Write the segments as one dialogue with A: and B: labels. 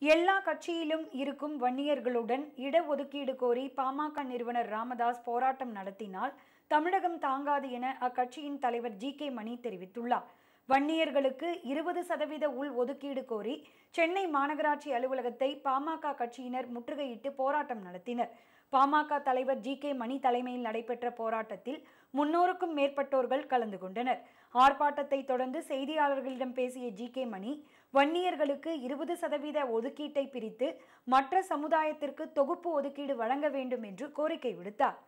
A: எல்லா கட்சியிலும் இருக்கும் வன்னியர்களுடன் இடஒதுக்கீடு கோரி பாமக நிறுவனர் ராமதாஸ் போராட்டம் நடத்தினால் தமிழகம் தாங்காது என அக்கட்சியின் தலைவர் ஜி கே மணி தெரிவித்துள்ளார் வன்னியர்களுக்கு இருபது சதவீத உள் ஒதுக்கீடு கோரி சென்னை மாநகராட்சி அலுவலகத்தை பாமக கட்சியினர் முற்றுகையிட்டு போராட்டம் நடத்தினர் பாமக தலைவர் ஜி கே மணி தலைமையில் நடைபெற்ற போராட்டத்தில் முன்னூறுக்கும் மேற்பட்டோர்கள் கலந்து கொண்டனர் ஆர்ப்பாட்டத்தை தொடர்ந்து செய்தியாளர்களிடம் பேசிய ஜி கே மணி வன்னியர்களுக்கு இருபது சதவீத ஒதுக்கீட்டை பிரித்து மற்ற சமுதாயத்திற்கு தொகுப்பு ஒதுக்கீடு வழங்க வேண்டும் என்று கோரிக்கை விடுத்தார்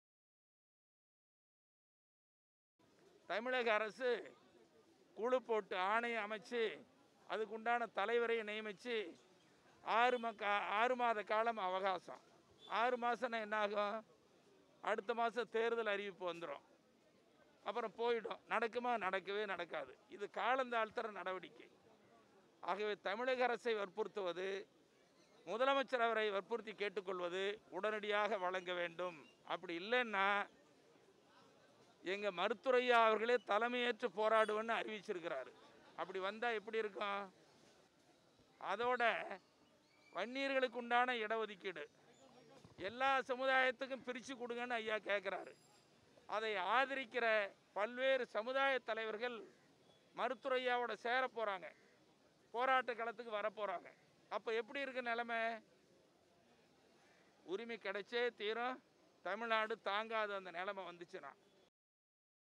B: தமிழக அரசு குழு போட்டு ஆணையம் அமைச்சு அதுக்குண்டான தலைவரை நியமித்து ஆறு மக்க ஆறு மாத காலம் அவகாசம் ஆறு மாதம்னா என்ன ஆகும் அடுத்த மாதம் தேர்தல் அறிவிப்பு வந்துடும் அப்புறம் போயிடும் நடக்குமா நடக்கவே நடக்காது இது காலந்தாழ்த்துற நடவடிக்கை ஆகவே தமிழக அரசை வற்புறுத்துவது முதலமைச்சர் அவரை வற்புறுத்தி கேட்டுக்கொள்வது உடனடியாக வழங்க வேண்டும் அப்படி இல்லைன்னா எங்கள் மருத்துரையா அவர்களே தலைமையேற்று போராடுவேன்னு அறிவிச்சிருக்கிறாரு அப்படி வந்தால் எப்படி இருக்கும் அதோட வன்னியர்களுக்கு உண்டான இடஒதுக்கீடு எல்லா சமுதாயத்துக்கும் பிரித்து கொடுங்கன்னு ஐயா கேட்குறாரு அதை ஆதரிக்கிற பல்வேறு சமுதாய தலைவர்கள் மருத்துரையாவோட சேர போகிறாங்க போராட்ட களத்துக்கு வர போகிறாங்க அப்போ எப்படி இருக்கு நிலைமை உரிமை கிடைச்சே தீரும் தமிழ்நாடு தாங்காத அந்த நிலைமை வந்துச்சுன்னா